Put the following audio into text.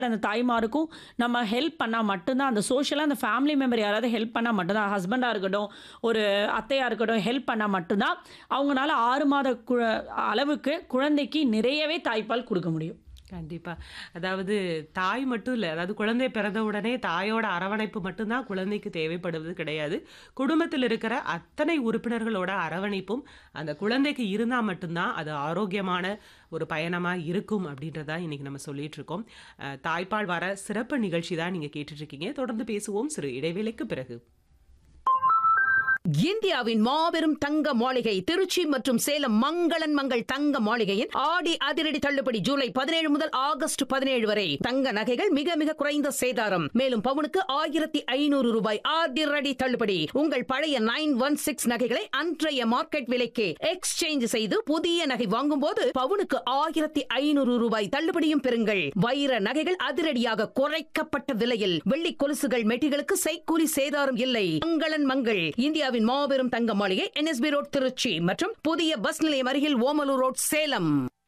அந்த தாய்மாருக்கும் நம்ம ஹெல்ப் பண்ணால் மட்டும்தான் அந்த சோஷியலாக அந்த ஃபேமிலி மெம்பர் யாராவது ஹெல்ப் பண்ணால் மட்டும்தான் ஹஸ்பண்டாக இருக்கட்டும் ஒரு அத்தையாக இருக்கட்டும் ஹெல்ப் பண்ணால் மட்டும்தான் அவங்களால ஆறு மாத கு அளவுக்கு குழந்தைக்கு நிறையவே தாய்ப்பால் கொடுக்க முடியும் கண்டிப்பா அதாவது தாய் மட்டும் இல்லை அதாவது குழந்தை பிறந்த உடனே தாயோட அரவணைப்பு மட்டும்தான் குழந்தைக்கு தேவைப்படுவது கிடையாது குடும்பத்தில் இருக்கிற அத்தனை உறுப்பினர்களோட அரவணைப்பும் அந்த குழந்தைக்கு இருந்தால் மட்டும்தான் அது ஆரோக்கியமான ஒரு பயணமாக இருக்கும் அப்படின்றதா இன்னைக்கு நம்ம சொல்லிட்டு இருக்கோம் அஹ், தாய்ப்பால் வர சிறப்பு நிகழ்ச்சி தான் நீங்கள் கேட்டுட்டு இருக்கீங்க தொடர்ந்து பேசுவோம் சிறு இடைவேளைக்கு பிறகு இந்தியாவின் மாபெரும் தங்க மாளிகை திருச்சி மற்றும் சேலம் மங்களன் மங்கள் தங்க மாளிகையின் ஆடி அதிரடி தள்ளுபடி ஜூலை பதினேழு முதல் ஆகஸ்ட் பதினேழு வரை தங்க நகைகள் மிக மிக குறைந்த சேதாரம் மேலும் பவுனுக்கு ஆயிரத்தி ஐநூறு ரூபாய் அதிரடி தள்ளுபடி உங்கள் பழைய நைன் ஒன் சிக்ஸ் நகைகளை அன்றைய மார்க்கெட் விலைக்கு எக்ஸ்சேஞ்ச் செய்து புதிய நகை வாங்கும் போது பவுனுக்கு ஆயிரத்தி ஐநூறு ரூபாய் தள்ளுபடியும் பெறுங்கள் வைர நகைகள் அதிரடியாக குறைக்கப்பட்ட விலையில் வெள்ளி கொலுசுகள் மெட்டிகளுக்கு செய்கூலி சேதாரம் இல்லை மங்களன் மங்கள் இந்தியாவின் மாபெரும் தங்க மாளிகை என்எஸ்பி ரோட் திருச்சி மற்றும் புதிய பஸ் நிலையம் அருகில் ஓமலூர் ரோட் சேலம்